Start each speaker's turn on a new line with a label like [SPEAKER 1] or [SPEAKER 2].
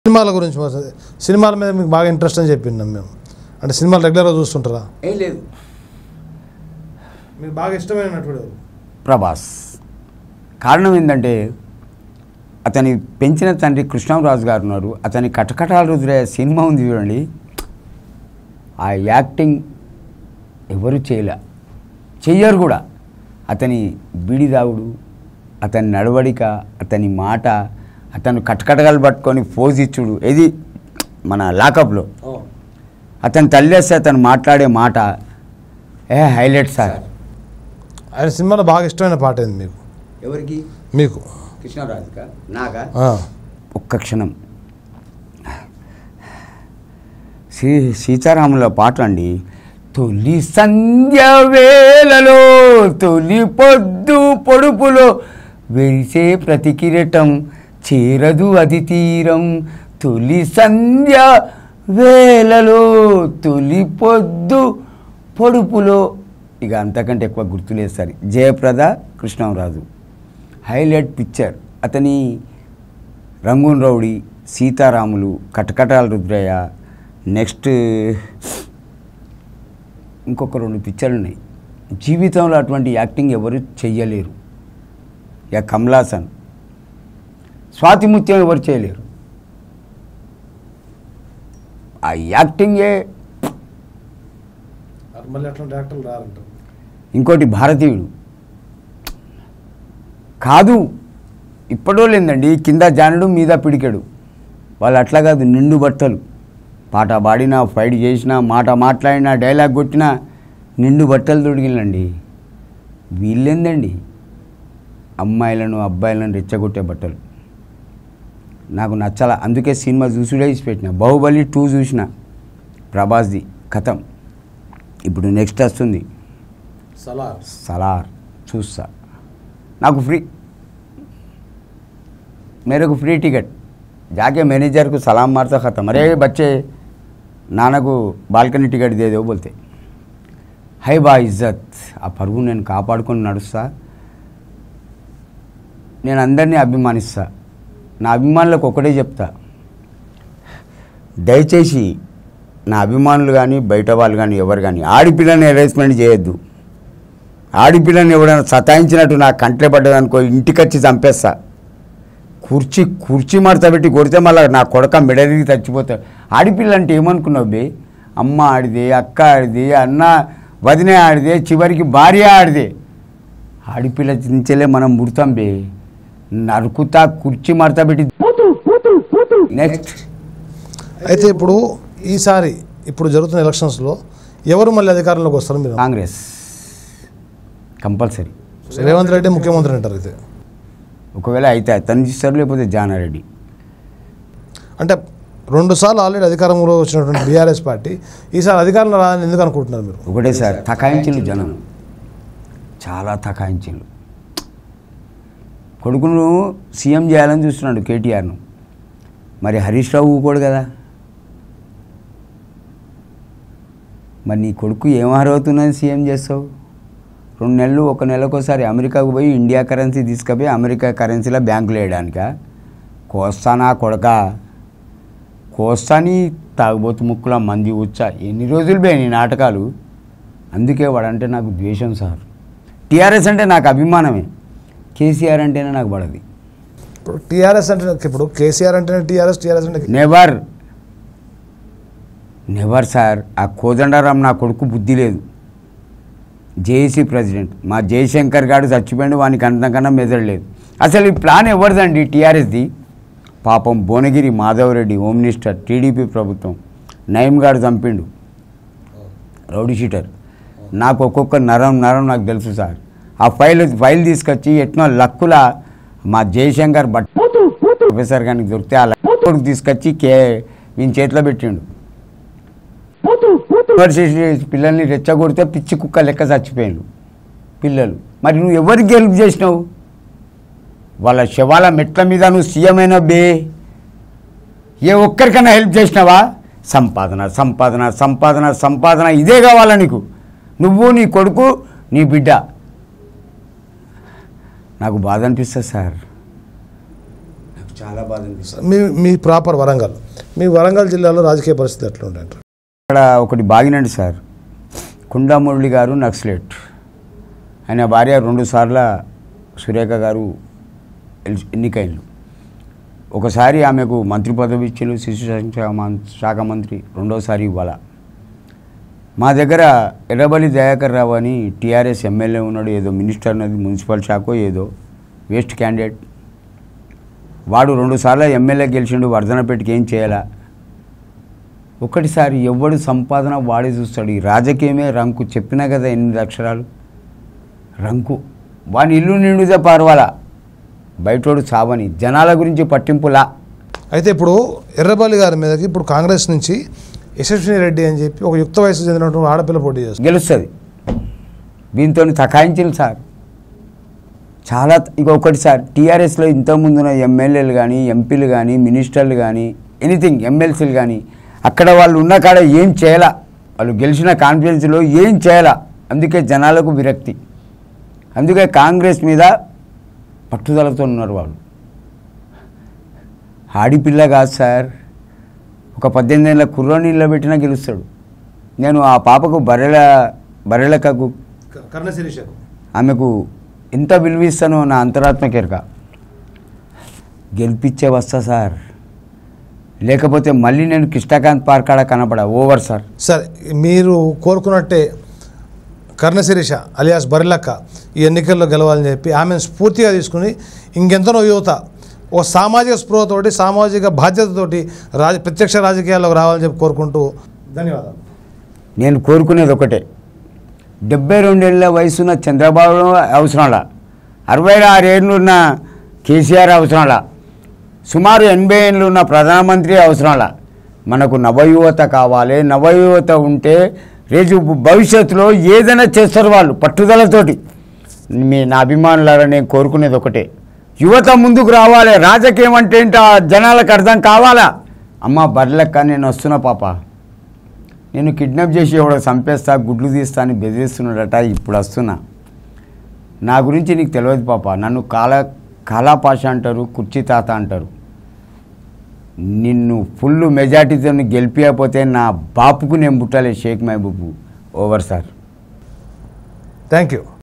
[SPEAKER 1] సినిమాల గురించి మరి సినిమాల మీద మీకు బాగా ఇంట్రెస్ట్ అని చెప్పింది మేము అంటే సినిమాలు రెగ్యులర్గా చూస్తుంటారా
[SPEAKER 2] ఏం లేదు
[SPEAKER 1] మీకు బాగా ఇష్టమైన నటుడు ఎవరు?
[SPEAKER 2] ప్రభాస్ కారణం ఏంటంటే అతని పెంచిన తండ్రి కృష్ణరాజు గారు ఉన్నారు అతని కటకటాల రుద్రే సినిమా ఉంది చూడండి ఆ యాక్టింగ్ ఎవరు చేయలే చెయ్యరు కూడా అతని బీడిదావుడు అతని నడవడిక అతని మాట అతను కటకటగలు పట్టుకొని పోజ్ ఇచ్చుడు ఇది మన లాకప్లో అతని తల్లి వస్తే అతను మాట్లాడే మాట ఏ హైలైట్ సార్
[SPEAKER 1] ఆయన సినిమాలో బాగా ఇష్టమైన పాట ఏంది మీకు
[SPEAKER 2] ఎవరికి
[SPEAKER 1] మీకు
[SPEAKER 2] కృష్ణరాజుకా నాగా
[SPEAKER 1] ఆ.
[SPEAKER 2] ఒక్క క్షణం సీ సీతారాముల పాట అండి తొలి సంధ్య వేళలో తొలి పొద్దు పొడుపులో వెలిసే ప్రతి కిరీటం చేరదు అది తీరం తొలి సంధ్య వేళలో తొలి పొద్దు పొడుపులో ఇక అంతకంటే ఎక్కువ గుర్తులేదు సరే జయప్రద కృష్ణరాజు హైలైట్ పిక్చర్ అతని రంగూన్ రౌడీ సీతారాములు కటకటాల రుద్రయ్య నెక్స్ట్ ఇంకొక రెండు పిక్చర్లు ఉన్నాయి జీవితంలో అటువంటి యాక్టింగ్ ఎవరు చెయ్యలేరు ఇక కమలాసన్ స్వాతిముత్యం ఎవరు చేయలేరు ఆ యాక్టింగే
[SPEAKER 1] మళ్ళీ అట్లాంటి యాక్టర్లు రారంటారు
[SPEAKER 2] ఇంకోటి భారతీయుడు కాదు ఇప్పటో లేదండి కింద జానుడు మీద పిడికెడు వాళ్ళు అట్లా కాదు నిండు బట్టలు పాట పాడినా ఫైట్ చేసినా మాట మాట్లాడినా డైలాగ్ కొట్టినా నిండు బట్టలు తొడిగిలండి వీళ్ళేందండి అమ్మాయిలను అబ్బాయిలను రెచ్చగొట్టే బట్టలు నాకు నచ్చల అందుకే సినిమా చూసుడే ఇచ్చి పెట్టిన బాహుబలి టూ చూసిన ప్రభాస్ది కథం ఇప్పుడు నెక్స్ట్ వస్తుంది
[SPEAKER 1] సలార్
[SPEAKER 2] సలార్ చూస్తా నాకు ఫ్రీ मेरे को फ्री टिकट जाके मैनेजर को सलाम मारता ख़त्म अरे बच्चे नाना को బాల్కనీ టికెట్ దే దేవు బోల్తే హై బా ఇజ్జత్ ఆ పరువు నేను కాపాడుకొని నడుస్తా నేను అందరినీ అభిమానిస్తా నా అభిమానులకు ఒకటే చెప్తా దయచేసి నా అభిమానులు కానీ బయట వాళ్ళు కానీ ఎవరు కానీ ఆడిపిల్లని అరేంజ్మెంట్ చేయొద్దు ఆడిపిల్లని ఎవడైనా సతాయించినట్టు నా కంట్లే పడ్డదనుకో ఇంటికి వచ్చి చంపేస్తా కుర్చీ కుర్చీ మడత పెట్టి కొడితే మళ్ళీ నా కొడక మెడలిగి చచ్చిపోతాడు ఆడిపిల్ల అంటే ఏమనుకున్నావు బే అమ్మ ఆడిదే అక్క ఆడిదే అన్న వదినే ఆడిదే చివరికి భార్య ఆడిదే ఆడిపిల్ల నుంచెలే మనం ముడతాం బే నరుకుతా కుర్చీ మడత పెట్టి నెక్స్ట్
[SPEAKER 1] అయితే ఇప్పుడు ఈసారి ఇప్పుడు జరుగుతున్న ఎలక్షన్స్లో ఎవరు మళ్ళీ అధికారంలోకి వస్తారు మీరు
[SPEAKER 2] కాంగ్రెస్ కంపల్సరీ
[SPEAKER 1] రేవంత్ రెడ్డి ముఖ్యమంత్రి అంటారు అయితే
[SPEAKER 2] ఒకవేళ అయితే తను ఇస్తారు లేకపోతే జానారెడ్డి
[SPEAKER 1] అంటే రెండు సార్లు ఆల్రెడీ అధికారంలో వచ్చినటువంటి బీఆర్ఎస్ పార్టీ ఈసారి అధికారంలో రాదని ఎందుకు అనుకుంటున్నారు మీరు
[SPEAKER 2] ఒకటే సార్ తకాయించిండు జనం చాలా తకాయించిండు కొడుకును సీఎం చేయాలని చూస్తున్నాడు కేటీఆర్ను మరి హరీష్ రావు ఊకోడు కదా మరి నీ కొడుకు ఏం అర్హవుతున్నది సీఎం చేస్తావు రెండు నెలలు ఒక నెలకోసారి అమెరికాకు పోయి ఇండియా కరెన్సీ తీసుకుపోయి అమెరికా కరెన్సీలో బ్యాంకులో వేయడానికా కోస్తానా కొడక కోస్తాని తాగుబోతు ముక్కుల మంది ఉచ్చా ఎన్ని రోజులు పోయి నీ నాటకాలు అందుకే వాడంటే నాకు ద్వేషం సార్ టీఆర్ఎస్ అంటే నాకు అభిమానమే కేసీఆర్ అంటేనే నాకు పడది
[SPEAKER 1] ఇప్పుడు టీఆర్ఎస్ అంటే ఇప్పుడు కేసీఆర్ అంటేనే టీఆర్ఎస్ టీఆర్ఎస్ అంటే
[SPEAKER 2] నెవర్ నెవర్ సార్ ఆ కోదండరాం నా కొడుకు బుద్ధి లేదు జేఏసీ ప్రెసిడెంట్ మా జయశంకర్ గారు చచ్చిపోయిండు వానికి అంతకన్నా మెదడలేదు అసలు ఈ ప్లాన్ ఎవరిదండి టీఆర్ఎస్ది పాపం Bhuvanagiri Madhavareddy home minister TDP ప్రభుత్వం నయం గారు చంపిండు రౌడీ షీటర్ నాకు ఒక్కొక్క నరం నరం నాకు తెలుసు సార్ ఆ ఫైల్ ఫైల్ తీసుకొచ్చి ఎట్నో లక్కుల మా జయశంకర్ బట్ ప్రొఫెసర్ గారికి దొరికితే ఆ లక్కు తీసుకొచ్చి కే వీని చేతిలో పెట్టిండు యూనివర్సిటీ పిల్లల్ని రెచ్చగొడితే పిచ్చి కుక్క లెక్క చచ్చిపోయిండు పిల్లలు మరి నువ్వు ఎవరికి హెల్ప్ చేసినావు వాళ్ళ శవాల మెట్ల మీద నువ్వు సీఎం అయినా బే ఏ ఒక్కరికైనా హెల్ప్ చేసినావా సంపాదన సంపాదన సంపాదన సంపాదన ఇదే కావాలా నీకు నువ్వు నీ కొడుకు నీ బిడ్డ నాకు బాధ అనిపిస్తుంది సార్ నాకు చాలా చాలా బాధ అనిపిస్తుంది
[SPEAKER 1] మీ మీ ప్రాపర్ వరంగల్ మీ వరంగల్ జిల్లాలో రాజకీయ పరిస్థితి ఎట్లా ఉంటాయంటారు
[SPEAKER 2] ఇక్కడ ఒకటి బాగినండి సార్ కుండా మురళి గారు నక్సలెట్ ఆయన భార్య రెండు సార్ల సురేఖ గారు ఎల్- ఎన్నికైండు ఒకసారి ఆమెకు మంత్రి పదవి ఇచ్చిండు శిశు సంక్షేమ మం- శాఖ మంత్రి రెండోసారి ఇవ్వాల మా దగ్గర ఎర్రబలి దయాకర్ రావు అని టీఆర్ఎస్ ఎమ్మెల్యే ఉన్నాడు ఏదో మినిస్టర్ అన్నది మున్సిపల్ శాఖో ఏదో వేస్ట్ క్యాండిడేట్ వాడు రెండుసార్లు ఎమ్మెల్యే గెలిచిండు వర్ధనపేటకి ఏం చేయాలా ఒకటిసారి ఎవడు సంపాదన వాడే చూస్తాడు ఈ రాజకీయమే రంకు చెప్పినా కదా ఎనిమిది అక్షరాలు రంకు వాని ఇల్లు నిండుదే పర్వాలా బయటోడు చావని జనాల గురించి పట్టింపులా
[SPEAKER 1] అయితే ఇప్పుడు ఎర్రబల్లి గారి మీదకి ఇప్పుడు కాంగ్రెస్ నుంచి యశస్విని రెడ్డి అని చెప్పి ఒక యుక్త వయసు చెందినటువంటి ఆడపిల్ల పోటీ చేస్తుంది
[SPEAKER 2] గెలుస్తుంది దీంతో తకాయించింది సార్ చాలా ఇంకొకటి సార్ టీఆర్ఎస్లో ఇంతకుముందున్న ఎమ్మెల్యేలు కానీ ఎంపీలు కానీ మినిస్టర్లు కానీ ఎనీథింగ్ ఎమ్మెల్సీలు కానీ అక్కడ వాళ్ళు ఉన్న కాడ ఏం చేయాల వాళ్ళు గెలిచిన కాన్ఫిడెన్స్లో ఏం చేయాల అందుకే జనాలకు విరక్తి అందుకే కాంగ్రెస్ మీద పట్టుదలతో ఉన్నారు వాళ్ళు ఆడిపిల్ల కాదు సార్ ఒక పద్దెనిమిది ఏళ్ళ కుర్రోని నిలబెట్టినా గెలుస్తాడు నేను ఆ పాపకు బర్రెల బర్రెలకకు
[SPEAKER 1] కర్ణ శిరీషకు
[SPEAKER 2] ఆమెకు ఎంత విలువిస్తానో నా అంతరాత్మ కెరక గెలిపించే వస్తా సార్ లేకపోతే మళ్ళీ నేను కృష్ణకాంత్ పార్క్ ఆడ కనపడా ఓవర్ సార్
[SPEAKER 1] సరే మీరు కోరుకున్నట్టే కర్ణ శిరీష అలియాస్ బరిలక్క ఈ ఎన్నికల్లో గెలవాలని చెప్పి ఆమెను స్ఫూర్తిగా తీసుకుని ఇంకెంతనో యువత ఒక సామాజిక స్పృహతోటి సామాజిక బాధ్యతతోటి రాజ ప్రత్యక్ష రాజకీయాల్లోకి రావాలని చెప్పి కోరుకుంటూ ధన్యవాదాలు
[SPEAKER 2] నేను కోరుకునేది ఒకటే డెబ్బై రెండేళ్ల వయసున్న చంద్రబాబు అవసరంలా అరవై ఆరు ఏళ్ళు ఉన్న కేసీఆర్ అవసరంలా సుమారు ఎనభై ఏళ్ళు ఉన్న ప్రధానమంత్రి అవసరంలా మనకు నవయువత కావాలి నవయువత ఉంటే రేపు భవిష్యత్తులో ఏదైనా చేస్తారు వాళ్ళు పట్టుదలతోటి మీ నా అభిమానులారా నేను కోరుకునేది ఒకటే యువత ముందుకు రావాలి రాజకీయం అంటే ఏంటో ఆ జనాలకు అర్థం కావాలా అమ్మ బర్లెక్క నేను వస్తున్నా పాప నేను కిడ్నాప్ చేసి ఎవడో చంపేస్తా గుడ్లు తీస్తా అని బెదిరిస్తున్నాడట ఇప్పుడు వస్తున్నా నా గురించి నీకు తెలియదు పాప నన్ను కాలా కాలాపాష అంటారు కుర్చీ తాత అంటారు నిన్ను ఫుల్ మెజార్టీతో గెలిపించకపోతే నా బాపుకు నేను పుట్టాలి Sheikh Mahaboob over sir
[SPEAKER 1] thank you